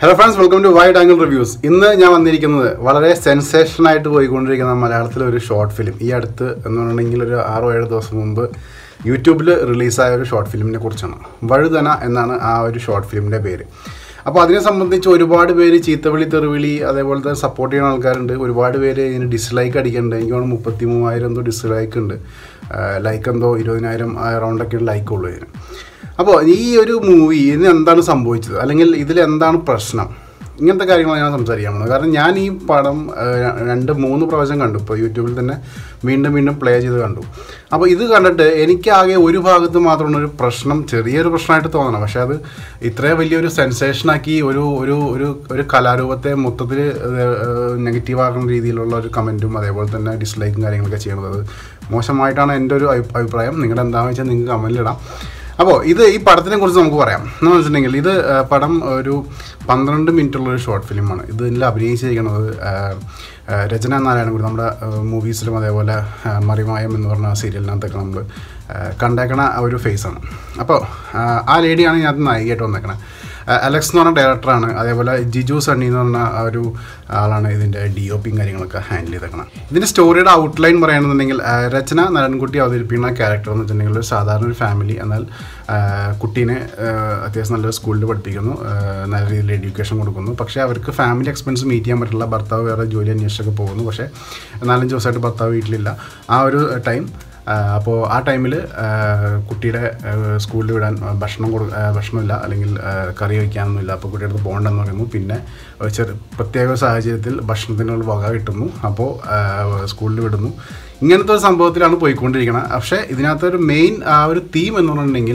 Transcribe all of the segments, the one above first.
hello friends welcome to wide angle reviews ഇന്ന് ഞാൻ വന്നിരിക്കുന്നത് വളരെ സെൻസേഷൻ ആയിട്ട് പോയിക്കൊണ്ടിരിക്കുന്ന മലയാളത്തിലെ ഒരു ഷോർട്ട് ഫിലിം ഈ അടുത്ത് എന്ന് പറഞ്ഞിട്ടുണ്ടെങ്കിൽ ഒരു ആറോ ഏഴ് ദിവസം മുമ്പ് യൂട്യൂബിൽ റിലീസായ ഒരു ഷോർട്ട് ഫിലിമിനെ കുറിച്ചാണ് വഴുതന എന്നാണ് ആ ഒരു ഷോർട്ട് ഫിലിമിൻ്റെ പേര് അപ്പോൾ അതിനെ സംബന്ധിച്ച് ഒരുപാട് പേര് ചീത്തവിളി തെറിവിളി അതേപോലത്തെ സപ്പോർട്ട് ചെയ്യുന്ന ആൾക്കാരുണ്ട് ഒരുപാട് പേര് ഇതിന് ഡിസ്ലൈക്ക് അടിക്കുന്നുണ്ട് എനിക്ക് തോന്നുന്നു മുപ്പത്തി മൂവായിരം എന്തോ ഡിസ്ലൈക്ക് ഉണ്ട് ലൈക്ക് എന്തോ ഇരുപതിനായിരം അറൗണ്ടൊക്കെ ലൈക്ക് ഉള്ളൂ ഇതിന് അപ്പോൾ ഈ ഒരു മൂവി ഇതിന് എന്താണ് സംഭവിച്ചത് അല്ലെങ്കിൽ ഇതിൽ എന്താണ് പ്രശ്നം ഇങ്ങനത്തെ കാര്യങ്ങളാണ് ഞാൻ സംസാരിക്കാൻ പോകുന്നത് കാരണം ഞാൻ ഈ പടം ആ, രണ്ട് മൂന്ന് പ്രാവശ്യം കണ്ടു ഇപ്പോൾ യൂട്യൂബിൽ തന്നെ വീണ്ടും വീണ്ടും പ്ലേ ചെയ്ത് കണ്ടു അപ്പോൾ ഇത് കണ്ടിട്ട് എനിക്കാകെ ഒരു ഭാഗത്ത് മാത്രമാണ് ഒരു പ്രശ്നം ചെറിയൊരു പ്രശ്നമായിട്ട് തോന്നണം പക്ഷേ അത് ഇത്രയും വലിയൊരു സെൻസേഷനാക്കി ഒരു ഒരു ഒരു ഒരു കലാരൂപത്തെ മൊത്തത്തിൽ നെഗറ്റീവ് ആക്കുന്ന രീതിയിലുള്ള ഒരു കമൻറ്റും അതേപോലെ തന്നെ ഡിസ്ലൈക്കും കാര്യങ്ങളൊക്കെ ചെയ്യണത് അത് മോശമായിട്ടാണ് എൻ്റെ ഒരു അഭി- അഭിപ്രായം നിങ്ങളുടെ എന്താണെന്ന് വെച്ചാൽ നിങ്ങൾക്ക് കമൻറ്റിലിടാം അപ്പോൾ ഇത് ഈ പടത്തിനെ കുറിച്ച് നമുക്ക് പറയാം എന്ന് വെച്ചിട്ടുണ്ടെങ്കിൽ ഇത് ആ, പടം ഒരു പന്ത്രണ്ട് മിനിറ്റുള്ള ഒരു ഷോർട്ട് ഫിലിമാണ് ഇതിൽ അഭിനയിച്ചിരിക്കുന്നത് ആ, ആ, രചന നാരായണൻകുടി നമ്മുടെ മൂവീസിലും അതേപോലെ ആ, മറിമായം എന്ന് പറഞ്ഞ സീരിയലിനകത്തൊക്കെ നമ്മൾ കണ്ടേക്കണ ആ ഒരു ഫേസാണ് അപ്പോൾ ആ, ആ ലേഡിയാണ് ഇതിനകത്ത് നായികയായിട്ട് വന്നേക്കണത് ആ, അലക്സ് എന്ന് പറഞ്ഞ ഡയറക്ടറാണ് അതേപോലെ ജിജു സണ്ണി എന്ന് പറഞ്ഞ ആ ഒരു ആളാണ് ഇതിൻ്റെ ഡി ഒ പിയും കാര്യങ്ങളൊക്കെ ഹാൻഡിൽ ചെയ്തേക്കണം ഇതിൻ്റെ സ്റ്റോറിയുടെ ഔട്ട്ലൈൻ പറയുകയാണെന്നുണ്ടെങ്കിൽ ആ, രചന നാരായണൻകുട്ടി അവതരിപ്പിക്കുന്ന ക്യാരക്ടർ എന്ന് വെച്ചിട്ടുണ്ടെങ്കിൽ ഒരു സാധാരണ ഒരു ഫാമിലി എന്നാൽ ആ, കുട്ടീനെ ആ, അത്യാവശ്യം നല്ലൊരു സ്കൂളിൽ പഠിപ്പിക്കുന്നു ആ, നല്ല രീതിയിൽ എഡ്യൂക്കേഷൻ കൊടുക്കുന്നു പക്ഷേ അവർക്ക് ഫാമിലി എക്സ്പെൻസ് മീറ്റ് ചെയ്യാൻ പറ്റില്ല ഭർത്താവ് വേറെ ജോലി അന്വേഷിച്ചൊക്കെ പോകുന്നു പക്ഷേ നാലഞ്ച് ദിവസമായിട്ട് ഭർത്താവ് വീട്ടിലില്ല ആ ഒരു ടൈം അപ്പോൾ ആ ടൈമിൽ കുട്ടിയുടെ സ്കൂളിൽ വിടാൻ ആ, ഭക്ഷണം കൊടു ആ, ഭക്ഷണമില്ല അല്ലെങ്കിൽ ആ, കറി വയ്ക്കാനൊന്നുമില്ല അപ്പോൾ കുട്ടിയുടെ അടുത്ത് പോകണ്ടെന്ന് പറയുന്നു പിന്നെ ഒരു ചെറു പ്രത്യേക സാഹചര്യത്തിൽ ഭക്ഷണത്തിനുള്ള വക കിട്ടുന്നു അപ്പോൾ സ്കൂളിൽ വിടുന്നു ഇങ്ങനത്തെ ഒരു സംഭവത്തിലാണ് പോയിക്കൊണ്ടിരിക്കുന്നത് പക്ഷേ ഇതിനകത്തൊരു മെയിൻ ആ ഒരു തീം എന്ന് പറഞ്ഞിട്ടുണ്ടെങ്കിൽ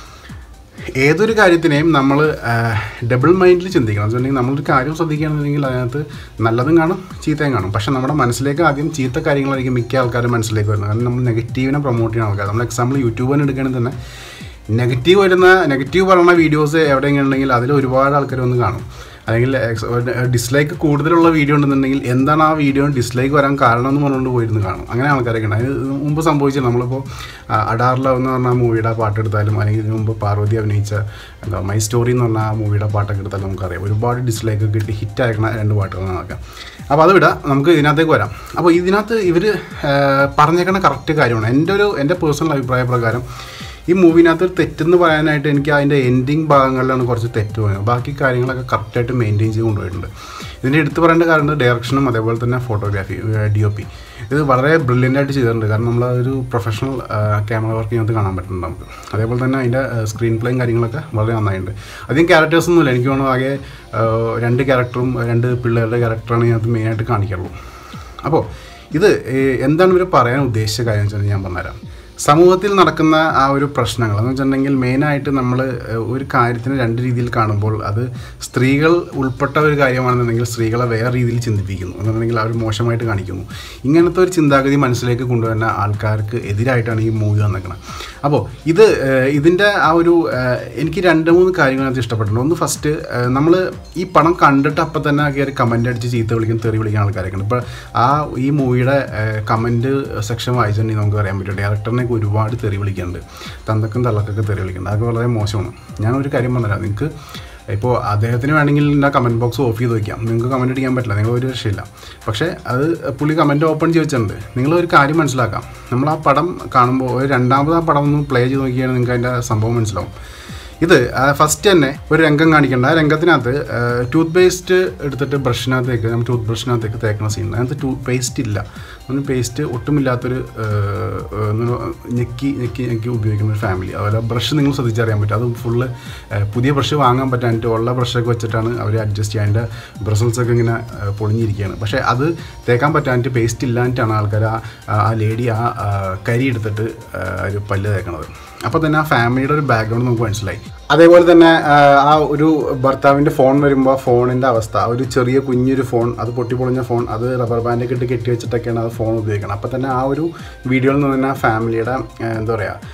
ഏതൊരു കാര്യത്തിനെയും നമ്മൾ ഡബിൾ മൈൻഡിൽ ചിന്തിക്കണം എന്ന് വെച്ചിട്ടുണ്ടെങ്കിൽ നമ്മളൊരു കാര്യം ശ്രദ്ധിക്കുകയാണെന്നുണ്ടെങ്കിൽ അതിനകത്ത് നല്ലതും കാണും ചീത്തയും കാണും പക്ഷെ നമ്മുടെ മനസ്സിലേക്ക് ആദ്യം ചീത്ത കാര്യങ്ങളായിരിക്കും മിക്ക ആൾക്കാരും മനസ്സിലേക്ക് വരുന്നത് കാരണം നമ്മൾ നെഗറ്റീവിനെ പ്രൊമോട്ട് ചെയ്യുന്ന ആൾക്കാർ നമ്മൾ എക്സാമ്പിൾ യൂട്യൂബിന് എടുക്കുകയാണെങ്കിൽ തന്നെ നെഗറ്റീവ് വരുന്ന നെഗറ്റീവ് പറയുന്ന വീഡിയോസ് എവിടെയെങ്കിലും ഉണ്ടെങ്കിൽ അതിൽ ഒരുപാട് ആൾക്കാർ വന്ന് കാണും അല്ലെങ്കിൽ ഡിസ്ലൈക്ക് കൂടുതലുള്ള വീഡിയോ ഉണ്ടെന്നുണ്ടെങ്കിൽ എന്താണ് ആ വീഡിയോ ഡിസ്ലൈക്ക് വരാൻ കാരണം എന്ന് പറഞ്ഞുകൊണ്ട് പോയിരുന്ന് കാണും അങ്ങനെ ആൾക്കാരൊക്കെ ഉണ്ട് അതിന് മുമ്പ് സംഭവിച്ചത് നമ്മളിപ്പോൾ അഡാറില എന്ന് പറഞ്ഞ ആ മൂവിയുടെ പാട്ട് എടുത്താലും അല്ലെങ്കിൽ ഇതിനു മുമ്പ് പാർവതി അഭിനയിച്ച എന്താ മൈ സ്റ്റോറി എന്ന് പറഞ്ഞ ആ മൂവിയുടെ പാട്ടൊക്കെ എടുത്താലും നമുക്കറിയാം ഒരുപാട് ഡിസ്ലൈക്ക് കിട്ടി ഹിറ്റ് ആയിരിക്കണ രണ്ട് പാട്ടുകളാണ് അതൊക്കെ അപ്പോൾ അത് വിടാം നമുക്ക് ഇതിനകത്തേക്ക് വരാം അപ്പോൾ ഇതിനകത്ത് ഇവർ പറഞ്ഞേക്കണ കറക്റ്റ് കാര്യമാണ് എൻ്റെ ഒരു എൻ്റെ പേഴ്സണൽ അഭിപ്രായ പ്രകാരം ഈ മൂവിനകത്ത് ഒരു തെറ്റെന്ന് പറയാനായിട്ട് എനിക്ക് അതിൻ്റെ എൻഡിങ് ഭാഗങ്ങളിലാണ് കുറച്ച് തെറ്റ് പോയത് ബാക്കി കാര്യങ്ങളൊക്കെ കറക്റ്റായിട്ട് മെയിൻറ്റെയിൻ ചെയ്ത് കൊണ്ടുപോയിട്ടുണ്ട് ഇതിൻ്റെ എടുത്തു പറയേണ്ട കാരണം ഡയറക്ഷനും അതേപോലെ തന്നെ ഫോട്ടോഗ്രാഫി ഡി ഒ പി ഇത് വളരെ ബ്രില്യൻ്റ് ആയിട്ട് ചെയ്തിട്ടുണ്ട് കാരണം നമ്മൾ ഒരു പ്രൊഫഷണൽ ക്യാമറ വർക്ക് ഇതിനകത്ത് കാണാൻ പറ്റുന്നുണ്ട് നമുക്ക് അതേപോലെ തന്നെ അതിൻ്റെ സ്ക്രീൻ പ്ലേയും കാര്യങ്ങളൊക്കെ വളരെ നന്നായിട്ടുണ്ട് അധികം ക്യാരക്ടേഴ്സ് ഒന്നുമില്ല എനിക്ക് തോന്നുന്നു ആകെ ആ, രണ്ട് ക്യാരക്ടറും രണ്ട് പിള്ളേരുടെ ക്യാരക്ടറാണ് ഇതിനകത്ത് മെയിനായിട്ട് കാണിക്കുള്ളൂ അപ്പോൾ ഇത് ഏ, എന്താണ് ഇവർ പറയാൻ ഉദ്ദേശിച്ച കാര്യം വെച്ചാൽ ഞാൻ പറഞ്ഞുതരാം സമൂഹത്തിൽ നടക്കുന്ന ആ ഒരു പ്രശ്നങ്ങൾ എന്ന് വെച്ചിട്ടുണ്ടെങ്കിൽ മെയിനായിട്ട് നമ്മൾ ഒരു കാര്യത്തിന് രണ്ട് രീതിയിൽ കാണുമ്പോൾ അത് സ്ത്രീകൾ ഉൾപ്പെട്ട ഒരു കാര്യമാണെന്നുണ്ടെങ്കിൽ സ്ത്രീകളെ വേറെ രീതിയിൽ ചിന്തിപ്പിക്കുന്നു എന്നുണ്ടെങ്കിൽ അവർ മോശമായിട്ട് കാണിക്കുന്നു ഇങ്ങനത്തെ ഒരു ചിന്താഗതി മനസ്സിലേക്ക് കൊണ്ടുവരുന്ന ആൾക്കാർക്ക് എതിരായിട്ടാണ് ഈ മൂവി വന്നേക്കുന്നത് അപ്പോൾ ഇത് ഏഹ്, ഇതിൻ്റെ ആ ഒരു ഏഹ്, എനിക്ക് രണ്ട് മൂന്ന് കാര്യങ്ങളത് ഇഷ്ടപ്പെട്ടിട്ടുണ്ട് ഒന്ന് ഫസ്റ്റ് നമ്മൾ ഈ പടം കണ്ടിട്ട് അപ്പം തന്നെ കയറി കമൻ്റ് അടിച്ച് ചീത്ത വിളിക്കുന്ന തെറി വിളിക്കുന്ന ആൾക്കാരൊക്കെ ഉണ്ട് ഇപ്പോൾ ആ ഈ മൂവിയുടെ കമൻറ്റ് സെക്ഷൻ വായിച്ചിട്ടുണ്ടെങ്കിൽ നമുക്ക് അറിയാൻ പറ്റും ഡയറക്ടറിനെയൊക്കെ ഒരുപാട് തെറി വിളിക്കുന്നുണ്ട് തന്തക്കും തള്ളക്കൊക്കെ തെറി വിളിക്കുന്നുണ്ട് അതൊക്കെ വളരെ മോശമാണ് ഞാനൊരു കാര്യം പറഞ്ഞുതരാം നിങ്ങൾക്ക് ഇപ്പോൾ അദ്ദേഹത്തിന് വേണമെങ്കിൽ എൻ്റെ കമൻറ്റ് ബോക്സ് ഓഫ് ചെയ്ത് വയ്ക്കാം നിങ്ങൾക്ക് കമൻറ്റ് അടിക്കാൻ പറ്റില്ല നിങ്ങൾ ഒരു രക്ഷയില്ല പക്ഷേ അത് പുള്ളി കമൻറ്റ് ഓപ്പൺ ചെയ്ത് വെച്ചിട്ടുണ്ട് നിങ്ങൾ ഒരു കാര്യം മനസ്സിലാക്കാം നമ്മൾ ആ പടം കാണുമ്പോൾ ഒരു രണ്ടാമത് ആ പടം ഒന്ന് പ്ലേ ചെയ്ത് നോക്കിയാൽ നിങ്ങൾക്ക് അതിൻ്റെ സംഭവം മനസ്സിലാവും ഇത് ഫസ്റ്റ് തന്നെ ഒരു രംഗം കാണിക്കേണ്ട ആ രംഗത്തിനകത്ത് ടൂത്ത് പേസ്റ്റ് എടുത്തിട്ട് ബ്രഷിനകത്തേക്ക് നമ്മൾ ടൂത്ത് ബ്രഷിനകത്തേക്ക് തേക്കുന്ന സീൻ അതിനകത്ത് ടൂത്ത് പേസ്റ്റ് ഇല്ല ഒന്ന് പേസ്റ്റ് ഒട്ടുമില്ലാത്തൊരു ആ, ആ, ഒന്ന് ഞെക്കി ഞെക്കി ഞെക്കി ഉപയോഗിക്കുന്ന ഒരു ഫാമിലി അതുപോലെ ബ്രഷ് നിങ്ങൾ ശ്രദ്ധിച്ചറിയാൻ പറ്റും അത് ഫുള്ള് പുതിയ ബ്രഷ് വാങ്ങാൻ പറ്റാനിട്ട് ഉള്ള ബ്രഷൊക്കെ വെച്ചിട്ടാണ് അവർ അഡ്ജസ്റ്റ് ചെയ്യാൻ അതിൻ്റെ ബ്രസൽസൊക്കെ ഇങ്ങനെ ആ, പൊളിഞ്ഞിരിക്കുകയാണ് പക്ഷേ അത് തേക്കാൻ പറ്റാനിട്ട് പേസ്റ്റ് ഇല്ലാഞ്ഞിട്ടാണ് ആൾക്കാർ ആ ആ ലേഡി ആ ആ, കരി എടുത്തിട്ട് ആ, ഒരു പല്ല് തേക്കണത് അപ്പോൾ തന്നെ ആ ഫാമിലിയുടെ ഒരു ബാക്ക്ഗ്രൗണ്ട് നമുക്ക് മനസ്സിലായി അതേപോലെ തന്നെ ആ, ആ ഒരു ഭർത്താവിൻ്റെ ഫോൺ വരുമ്പോൾ ആ ഫോണിൻ്റെ അവസ്ഥ ആ ഒരു ചെറിയ കുഞ്ഞൊരു ഫോൺ അത് പൊട്ടിപ്പൊളിഞ്ഞ ഫോൺ അത് റബ്ബർ ബാൻഡൊക്കെ ഇട്ട് കെട്ടി വെച്ചിട്ടൊക്കെയാണ് അത് ഫോൺ ഉപയോഗിക്കുന്നത് അപ്പോൾ തന്നെ ആ ഒരു വീഡിയോയിൽ നിന്ന് തന്നെ ആ ഫാമിലിയുടെ ആ, എന്താ പറയുക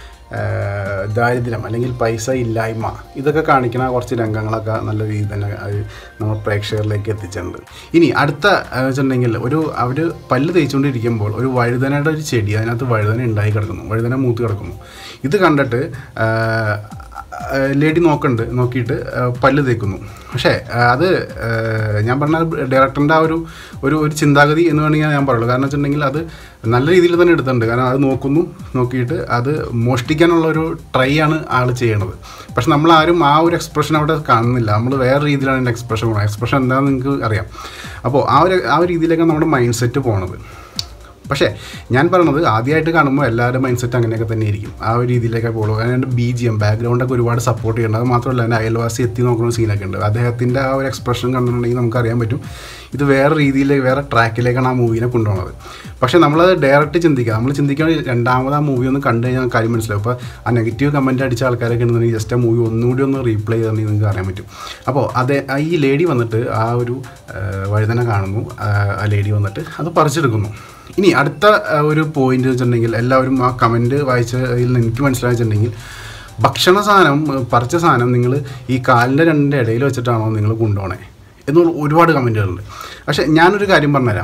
ഏഹ് ദാരിദ്ര്യം അല്ലെങ്കിൽ പൈസ ഇല്ലായ്മ ഇതൊക്കെ കാണിക്കുന്ന കുറച്ച് രംഗങ്ങളൊക്കെ നല്ല രീതിയിൽ തന്നെ അത് നമ്മൾ പ്രേക്ഷകരിലേക്ക് എത്തിച്ചിട്ടുണ്ട് ഇനി അടുത്ത എന്ന് വെച്ചിട്ടുണ്ടെങ്കിൽ ഒരു അവർ പല്ല് തേച്ചുകൊണ്ടിരിക്കുമ്പോൾ ഒരു വഴുതനയുടെ ഒരു ചെടി അതിനകത്ത് വഴുതന ഉണ്ടായി കിടക്കുന്നു വഴുതന മൂത്ത് കിടക്കുന്നു ഇത് കണ്ടിട്ട് ഏഹ്, ലേഡി നോക്കുന്നുണ്ട് നോക്കിയിട്ട് ആ, പല്ല് തേക്കുന്നു പക്ഷേ ആ, അത് ആ, ഞാൻ പറഞ്ഞ ഡയറക്ടറിൻ്റെ ആ ഒരു ഒരു ഒരു ചിന്താഗതി എന്ന് വേണമെങ്കിൽ ഞാൻ പറയുള്ളൂ കാരണം വെച്ചിട്ടുണ്ടെങ്കിൽ അത് നല്ല രീതിയിൽ തന്നെ എടുത്തിട്ടുണ്ട് കാരണം അത് നോക്കുന്നു നോക്കിയിട്ട് അത് മോഷ്ടിക്കാനുള്ള ഒരു ട്രൈ ആണ് ആൾ ചെയ്യണത് പക്ഷെ നമ്മൾ ആരും ആ ഒരു എക്സ്പ്രഷൻ അവിടെ കാണുന്നില്ല നമ്മൾ വേറെ രീതിയിലാണ് എൻ്റെ എക്സ്പ്രഷൻ പോകുന്നത് എക്സ്പ്രഷൻ എന്താണെന്ന് നിങ്ങൾക്ക് അറിയാം അപ്പോൾ ആ ഒരു ആ ഒരു രീതിയിലേക്കാണ് നമ്മുടെ മൈൻഡ് സെറ്റ് പോണത് പക്ഷേ ഞാൻ പറഞ്ഞത് ആദ്യമായിട്ട് കാണുമ്പോൾ എല്ലാവരുടെ മൈൻഡ് സെറ്റ് അങ്ങനെയൊക്കെ തന്നെ ആയിരിക്കും ആ ഒരു രീതിയിലേക്കൊക്കെ പോകുള്ളൂ അതിൻ്റെ ബി ജി എം ബാക്ക്ഗ്രൗണ്ടൊക്കെ ഒരുപാട് സപ്പോർട്ട് ചെയ്യുന്നുണ്ട് അത് മാത്രമല്ല എൻ്റെ അയൽവാസി എത്തി നോക്കുന്ന സീനൊക്കെ ഉണ്ട് അദ്ദേഹത്തിൻ്റെ ആ ഒരു എക്സ്പ്രഷൻ കണ്ടിട്ടുണ്ടെങ്കിൽ നമുക്കറിയാൻ പറ്റും ഇത് വേറെ രീതിയിലേക്ക് വേറെ ട്രാക്കിലേക്കാണ് ആ മൂവിനെ കൊണ്ടുപോകുന്നത് പക്ഷേ നമ്മളത് ഡയറക്റ്റ് ചിന്തിക്കുക നമ്മൾ ചിന്തിക്കുകയാണെങ്കിൽ രണ്ടാമത് ആ മൂവി ഒന്ന് കണ്ടു കഴിഞ്ഞാൽ കാര്യം മനസ്സിലാവും അപ്പോൾ ആ നെഗറ്റീവ് കമൻറ്റ് അടിച്ച ആൾക്കാരൊക്കെ ഉണ്ടെന്നുണ്ടെങ്കിൽ ജസ്റ്റ് ആ മൂവി ഒന്നുകൂടി ഒന്ന് റീപ്ലേ ചെയ്തിട്ടുണ്ടെങ്കിൽ നിങ്ങൾക്ക് അറിയാൻ പറ്റും അപ്പോൾ അതേ ആ ഈ ലേഡി വന്നിട്ട് ആ ഒരു ആ, വഴുതന കാണുന്നു ആ, ആ ലേഡി വന്നിട്ട് അത് പറിച്ചെടുക്കുന്നു ഇനി അടുത്ത ആ, ഒരു പോയിന്റ് വെച്ചിട്ടുണ്ടെങ്കിൽ എല്ലാവരും ആ കമൻറ്റ് വായിച്ചതിൽ നിന്ന് എനിക്ക് മനസ്സിലായിട്ടുണ്ടെങ്കിൽ ഭക്ഷണ സാധനം ഏഹ്, പറിച്ച സാധനം നിങ്ങൾ ഈ കാലിൻ്റെ രണ്ടിൻ്റെ ഇടയിൽ വെച്ചിട്ടാണോ നിങ്ങൾ കൊണ്ടുപോകണേ എന്നുള്ള ഒരുപാട് കമൻറ്റുകളുണ്ട് പക്ഷേ ഞാനൊരു കാര്യം പറഞ്ഞുതരാം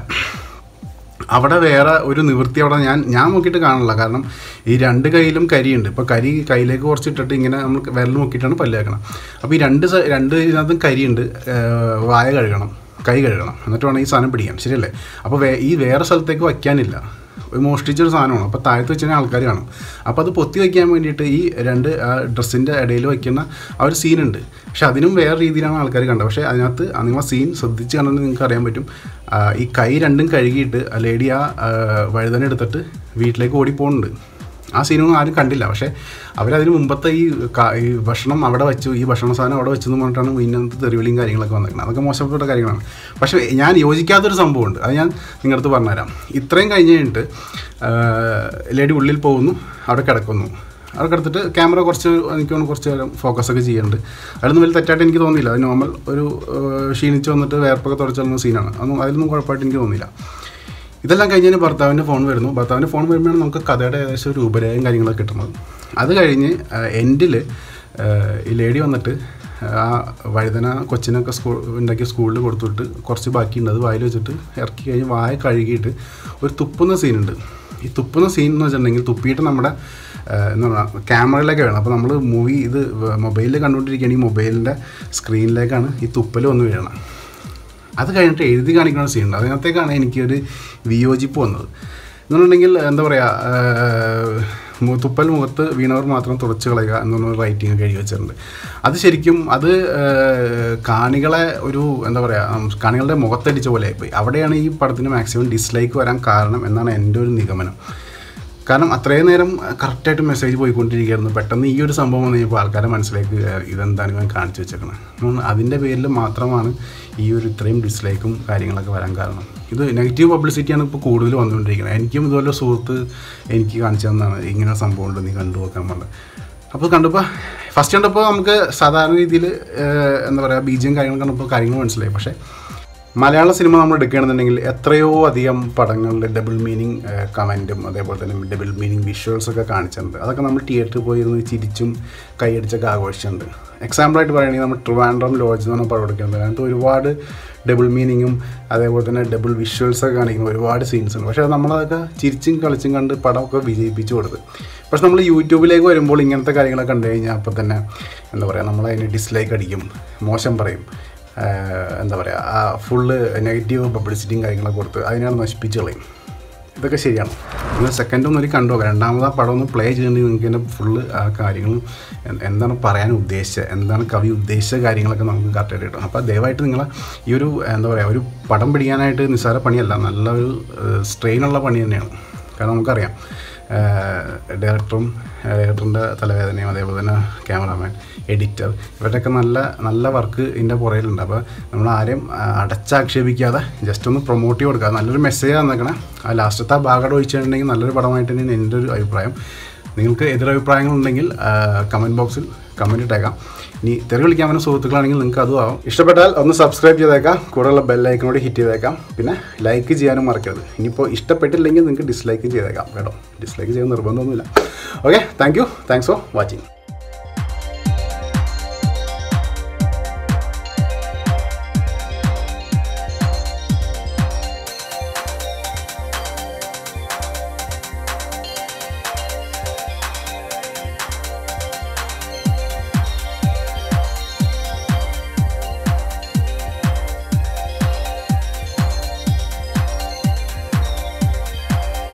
അവിടെ വേറെ ഒരു നിവൃത്തി അവിടെ ഞാൻ ഞാൻ നോക്കിയിട്ട് കാണില്ല കാരണം ഈ രണ്ട് കൈയിലും കരിയുണ്ട് ഇപ്പോൾ കരി കയ്യിലേക്ക് കുറച്ച് ഇട്ടിട്ട് ഇങ്ങനെ നമ്മൾ വിരൽ നോക്കിയിട്ടാണ് പല്ല് വെക്കണം അപ്പോൾ ഈ രണ്ട് സ- രണ്ട് ഇതിനകത്തും കരിയുണ്ട് ഏഹ്, വായ കഴുകണം കൈ കഴുകണം എന്നിട്ട് വേണം ഈ സാധനം പിടിക്കാൻ ശരിയല്ലേ അപ്പോൾ വേ ഈ വേറെ സ്ഥലത്തേക്ക് വയ്ക്കാനില്ല ഒരു മോഷ്ടിച്ചൊരു സാധനമാണ് അപ്പോൾ താഴത്ത് വെച്ചാൽ ആൾക്കാർ കാണും അപ്പോൾ അത് പൊത്തി വയ്ക്കാൻ വേണ്ടിയിട്ട് ഈ രണ്ട് ഡ്രസ്സിൻ്റെ ഇടയിൽ വയ്ക്കുന്ന ആ ഒരു സീനുണ്ട് പക്ഷെ അതിനും വേറെ രീതിയിലാണ് ആൾക്കാർ കണ്ടത് പക്ഷേ അതിനകത്ത് ആ നിങ്ങൾ സീൻ ശ്രദ്ധിച്ച് കണ്ടെന്ന് നിങ്ങൾക്ക് അറിയാൻ പറ്റും ആ, ഈ കൈ രണ്ടും കഴുകിയിട്ട് ആ ലേഡി ആ ആ, വഴുതന എടുത്തിട്ട് വീട്ടിലേക്ക് ഓടി പോകുന്നുണ്ട് ആ സീനൊന്നും ആരും കണ്ടില്ല പക്ഷേ അവരതിന് മുമ്പത്തെ ഈ ക- ഈ ഭക്ഷണം അവിടെ വെച്ചു ഈ ഭക്ഷണ സാധനം അവിടെ വെച്ചു എന്ന് പറഞ്ഞിട്ടാണ് ഇതിനകത്ത് തെറിവിളിയും കാര്യങ്ങളൊക്കെ വന്നിരിക്കുന്നത് അതൊക്കെ മോശപ്പെട്ട കാര്യങ്ങളാണ് പക്ഷേ ഞാൻ യോജിക്കാത്തൊരു സംഭവമുണ്ട് അത് ഞാൻ നിങ്ങളുടെ അടുത്ത് പറഞ്ഞുതരാം ഇത്രയും കഴിഞ്ഞ് കഴിഞ്ഞിട്ട് ആ, ലേഡി ഉള്ളിൽ പോകുന്നു അവിടെ കിടക്കുന്നു അവിടെ കിടത്തിട്ട് ക്യാമറ കുറച്ച് എനിക്ക് തോന്നുന്നു കുറച്ച് നേരം ഫോക്കസ് ഒക്കെ ചെയ്യുന്നുണ്ട് അതിലൊന്നും വലിയ തെറ്റായിട്ട് എനിക്ക് തോന്നിയില്ല അത് നോർമൽ ഒരു ആ, ക്ഷീണിച്ച് വന്നിട്ട് വേർപ്പൊക്കെ തുടച്ചുള്ള സീനാണ് അതൊന്നും അതിലൊന്നും കുഴപ്പമായിട്ട് എനിക്ക് തോന്നിയില്ല ഇതെല്ലാം കഴിഞ്ഞ് ഭർത്താവിൻ്റെ ഫോൺ വരുന്നു ഭർത്താവിൻ്റെ ഫോൺ വരുമ്പോഴാണ് നമുക്ക് കഥയുടെ ഏകദേശം ഒരു ഉപരയും കാര്യങ്ങളൊക്കെ കിട്ടുന്നത് അത് കഴിഞ്ഞ് എൻഡിൽ ഈ ലേഡി വന്നിട്ട് ആ വഴുതന കൊച്ചിനൊക്കെ സ്കൂൾ ഉണ്ടാക്കിയ സ്കൂളിൽ കൊടുത്തിട്ട് കുറച്ച് ബാക്കിയുണ്ട് അത് വായിൽ വെച്ചിട്ട് ഇറക്കി കഴിഞ്ഞ് വായ കഴുകിയിട്ട് ഒരു തുപ്പുന്ന സീനുണ്ട് ഈ തുപ്പുന്ന സീൻ എന്ന് വെച്ചിട്ടുണ്ടെങ്കിൽ തുപ്പിയിട്ട് നമ്മുടെ ആ, എന്താ പറയുക ക്യാമറയിലേക്ക് വേണം അപ്പോൾ നമ്മൾ മൂവി ഇത് മൊബൈലിൽ കണ്ടുകൊണ്ടിരിക്കുകയാണെങ്കിൽ മൊബൈലിൻ്റെ സ്ക്രീനിലേക്കാണ് ഈ തുപ്പൽ വന്ന് വീഴണം അത് കഴിഞ്ഞിട്ട് എഴുതി കാണിക്കുന്ന സീനുണ്ട് അതിനകത്തേക്കാണ് എനിക്കൊരു വിയോജിപ്പ് വന്നത് എന്നുണ്ടെങ്കിൽ എന്താ പറയുക തുപ്പൽ മുഖത്ത് വീണവർ മാത്രം തുടച്ചു കളയുക എന്നുള്ള റൈറ്റിംഗ് ഒക്കെ എഴുതി വെച്ചിട്ടുണ്ട് അത് ശരിക്കും അത് ആ, കാണികളെ ഒരു എന്താ പറയുക കാണികളുടെ മുഖത്തടിച്ച പോലെ ആയിപ്പോയി അവിടെയാണ് ഈ പടത്തിന് മാക്സിമം ഡിസ്ലൈക്ക് വരാൻ കാരണം എന്നാണ് എൻ്റെ ഒരു നിഗമനം കാരണം അത്രയും നേരം കറക്റ്റായിട്ട് മെസ്സേജ് പോയിക്കൊണ്ടിരിക്കുകയായിരുന്നു പെട്ടെന്ന് ഈ ഒരു സംഭവം വന്നു കഴിഞ്ഞപ്പോൾ ആൾക്കാരെ മനസ്സിലേക്ക് ഇതെന്താണ് ഇവൻ കാണിച്ചു വെച്ചേക്കണം അതിൻ്റെ പേരിൽ മാത്രമാണ് ഈ ഒരു ഇത്രയും ഡിസ്ലൈക്കും കാര്യങ്ങളൊക്കെ വരാൻ കാരണം ഇത് നെഗറ്റീവ് പബ്ലിസിറ്റിയാണ് ഇപ്പോൾ കൂടുതൽ വന്നുകൊണ്ടിരിക്കുന്നത് എനിക്കും ഇതുപോലെ സുഹൃത്ത് എനിക്ക് കാണിച്ചു തന്നാണ് ഇങ്ങനെ ഒരു സംഭവം ഉണ്ട് നീ കണ്ടു നോക്കാൻ പറഞ്ഞത് അപ്പോൾ കണ്ടപ്പോൾ ഫസ്റ്റ് കണ്ടപ്പോൾ നമുക്ക് സാധാരണ രീതിയിൽ എന്താ പറയുക ബീജം കാര്യങ്ങൾ കണ്ടപ്പോൾ കാര്യങ്ങൾ മനസ്സിലായി പക്ഷേ മലയാള സിനിമ നമ്മൾ എടുക്കുകയാണെന്നുണ്ടെങ്കിൽ എത്രയോ അധികം പടങ്ങളിൽ ഡബിൾ മീനിങ് കമൻറ്റും അതേപോലെ തന്നെ ഡബിൾ മീനിങ് വിഷ്വൽസ് ഒക്കെ കാണിച്ചിട്ടുണ്ട് അതൊക്കെ നമ്മൾ തിയേറ്ററിൽ പോയിരുന്ന് ചിരിച്ചും കൈയടിച്ചൊക്കെ ആഘോഷിച്ചിട്ടുണ്ട് എക്സാമ്പിളായിട്ട് പറയുകയാണെങ്കിൽ നമ്മൾ ട്രിവാൻഡ്രം ലോഡ്ജ് എന്ന് പറഞ്ഞ പടം എടുക്കുന്നത് അതിനകത്ത് ഒരുപാട് ഡബിൾ മീനിങ്ങും അതേപോലെ തന്നെ ഡബിൾ വിഷ്വൽസ് ഒക്കെ കാണിക്കുന്ന ഒരുപാട് സീൻസ് ഉണ്ട് പക്ഷേ നമ്മളതൊക്കെ ചിരിച്ചും കളിച്ചും കണ്ട് പടമൊക്കെ വിജയിപ്പിച്ചു കൊടുത്ത് പക്ഷെ നമ്മൾ യൂട്യൂബിലേക്ക് വരുമ്പോൾ ഇങ്ങനത്തെ കാര്യങ്ങളൊക്കെ കണ്ടു കഴിഞ്ഞാൽ അപ്പോൾ തന്നെ എന്താ പറയുക നമ്മൾ അതിന് ഡിസ്ലൈക്ക് അടിക്കും മോശം പറയും ആഹ് എന്താ പറയുക ആ ഫുള്ള് നെഗറ്റീവ് പബ്ലിസിറ്റിയും കാര്യങ്ങളൊക്കെ കൊടുത്ത് അതിനാണ് നശിപ്പിച്ച് കളയും ഇതൊക്കെ ശരിയാണ് നിങ്ങൾ സെക്കൻഡ് ഒന്ന് ഒരു കണ്ടു നോക്കാം രണ്ടാമത് ആ പടം ഒന്ന് പ്ലേ ചെയ്യണമെങ്കിൽ നിങ്ങൾക്ക് എൻ്റെ ഫുള്ള് ആ കാര്യങ്ങളും എ- എന്താണ് പറയാൻ ഉദ്ദേശിച്ചത് എന്താണ് കവി ഉദ്ദേശിച്ച കാര്യങ്ങളൊക്കെ നമുക്ക് കറക്റ്റായിട്ട് കിട്ടും അപ്പോൾ ദയവായിട്ട് നിങ്ങൾ ഈ ഒരു എന്താ പറയുക ഒരു പടം പിടിക്കാനായിട്ട് നിസ്സാര പണിയല്ല നല്ലൊരു സ്ട്രെയിനുള്ള പണി തന്നെയാണ് കാരണം നമുക്കറിയാം ഡയറക്ടറും ഡയറക്ടറിൻ്റെ തലവേദനയും അതേപോലെ തന്നെ ക്യാമറാമാൻ എഡിറ്റർ ഇവരുടെയൊക്കെ നല്ല നല്ല വർക്ക് ഇതിൻ്റെ പുറയിലുണ്ട് അപ്പോൾ നമ്മൾ ആരെയും ആ, അടച്ചാക്ഷേപിക്കാതെ ജസ്റ്റ് ഒന്ന് പ്രൊമോട്ട് ചെയ്ത് കൊടുക്കുക നല്ലൊരു മെസ്സേജ് തന്നേക്കണേ ആ ലാസ്റ്റത്തെ ആ ഭാഗം ഒഴിച്ചിട്ടുണ്ടെങ്കിൽ നല്ലൊരു പടമായിട്ട് തന്നെയാണ് എൻ്റെ ഒരു അഭിപ്രായം നിങ്ങൾക്ക് എതിരഭിപ്രായങ്ങളുണ്ടെങ്കിൽ കമൻറ്റ് ബോക്സിൽ കമൻറ്റ് ഇട്ടേക്കാം ഇനി തെറി വിളിക്കാൻ പറ്റുന്ന സുഹൃത്തുക്കളാണെങ്കിൽ നിങ്ങൾക്ക് അതും ആവും ഇഷ്ടപ്പെട്ടാൽ ഒന്ന് സബ്സ്ക്രൈബ് ചെയ്തേക്കാം കൂടെയുള്ള ബെല്ലൈക്കനോട് ഹിറ്റ് ചെയ്തേക്കാം പിന്നെ ലൈക്ക് ചെയ്യാനും മറക്കരുത് ഇനിയിപ്പോൾ ഇഷ്ടപ്പെട്ടില്ലെങ്കിൽ നിങ്ങൾക്ക് ഡിസ്ലൈക്കും ചെയ്തേക്കാം കേട്ടോ ഡിസ്ലൈക്ക് ചെയ്യാൻ നിർബന്ധമൊന്നുമില്ല okay thank you thanks for watching